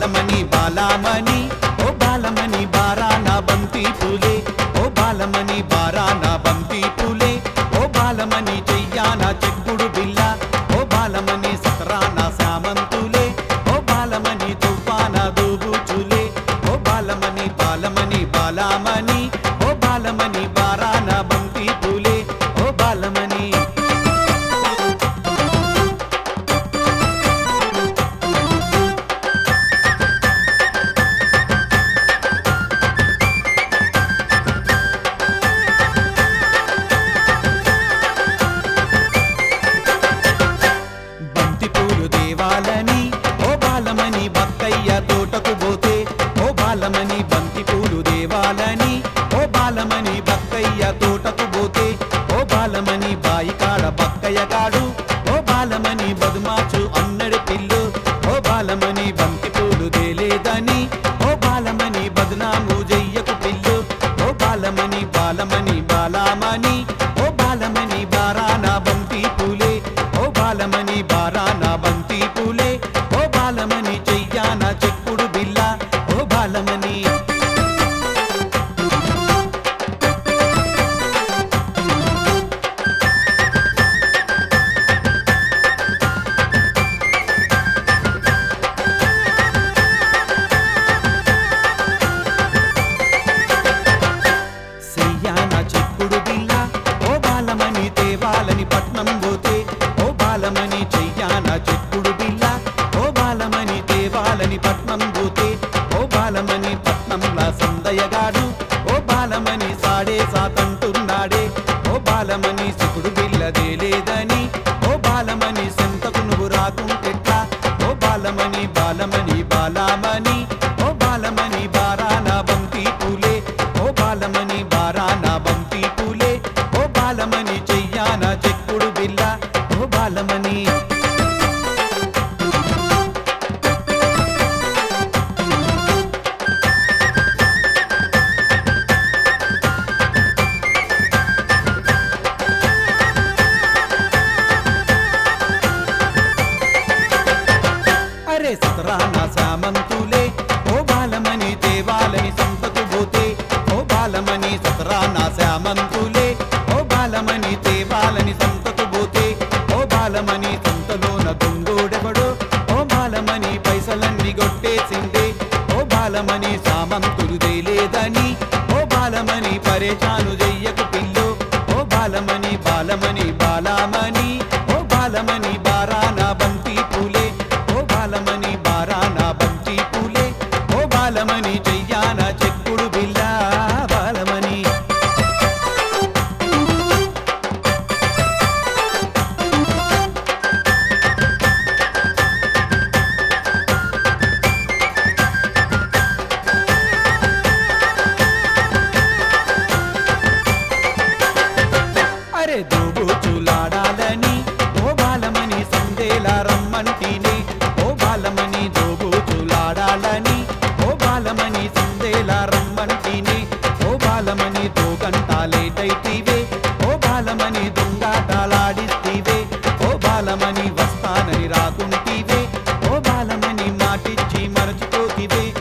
బాలమణి బాలామణి ఓ బాలమణి బారాన బంతి పూలే ఓ బాలమణి బారాన బంతి పూలే ఓ బాలమణి చెయ్యాన చెక్కుడు బిల్ల ఓ బాలమణి సతరాన సామంతులే ఓ బాలమణి తుఫాన దూబుచులే ఓ బాలమణి బాలమణి బాలామణి ఓ బాలమణి బారాన బంతి పూలే ఓ బాలమణి బంతి పూలు దేవాలని ఓ బాలమణి బక్కయ్య తోటకు పోతే ఓ బాలమణి బంతి పూలు దేవాలని ఓ బాలమణి బక్కయ్య తోటకు పోతే ఓ బాలమణి బాయి కాడ బక్కయ్య కాడు ఓ బాలమణి బదుమాచు అన్నడి పిల్లు ఓ బాలమణి బంతి పూలు దేలేదని ఓ బాలమణి బదునాము జయ్యకు పిల్లు ఓ బాలమణి బాలమణి బాలామణి ఓ బాలమణి బారాన బంతి పూలే ఓ బాలమణి బారాన బంతి పూలే ఓ బాలమణి చెయ్యాన చెక్కుడు బిల్ల ఓ బాలమణి సెయ్యాన చెక్కుడు బిల్ల ఓ బాలమణి తేవాలని పట్నం పోతే ఓ బాలమణి చెయ్యాన చెక్కుడు బిల్ల ఓ బాలమణి తేవాలని పట్నం పోతే ఓ బాలమణి పట్నంలా సందయగాడు ఓ బాలమణి సాడే సాతంటున్నాడే ఓ బాలమణి చెక్కుడు బిల్లదే లేదని ఓ బాలమణి సెంతకు నువ్వు రాకుంటెట్లా ఓ బాలమణి బాలమణి బాలామణి ఓ బాలమణి బారాన బంతి పూలే ఓ బాలమణి బారాన బంతి పూలే ఓ బాలమణి చెయ్యాన చెక్కుడు బిల్ల ఓ బాలమణి అరే సతరాన సామంతులే ఓ బాలమణి దేవాలని సంతకు పోతే ఓ బాలమణి సతరాన సామంతులే ఓ బాలమణి దేవాలని సంతకు పోతే ఓ బాలమణి సంతలోన దొంగోడెవడో ఓ బాలమణి పైసలన్నీ గొట్టేసిందే ఓ బాలమణి సామంతులు దేలేదని ఓ బాలమణి పరేచాను జయ్యకు పిల్లు ఓ బాలమణి బాలమణి బాలామణి ఓ బాలమణి బారాన బంతి పూలే ఓ బాలమణి బారాన బంతి పూలే ఓ బాలమణి చెయ్యాన చెక్కుడు బిల్ల బాలమణి అరే దోబూచులాడాలని ఓ బాలమణి సందేలా రమ్మంటిని ఓ బాలమణి దోబూచులాడాలని ఓ బాలమణి సందేలా రమ్మంటిని ఓ బాలమణి దో గంటాలేటైతివే ఓ బాలమణి దొంగాటాలాడిస్తివే ఓ బాలమణి వస్తానని రాకుంటివే ఓ బాలమణి మాటిచ్చి మరచిపోతివే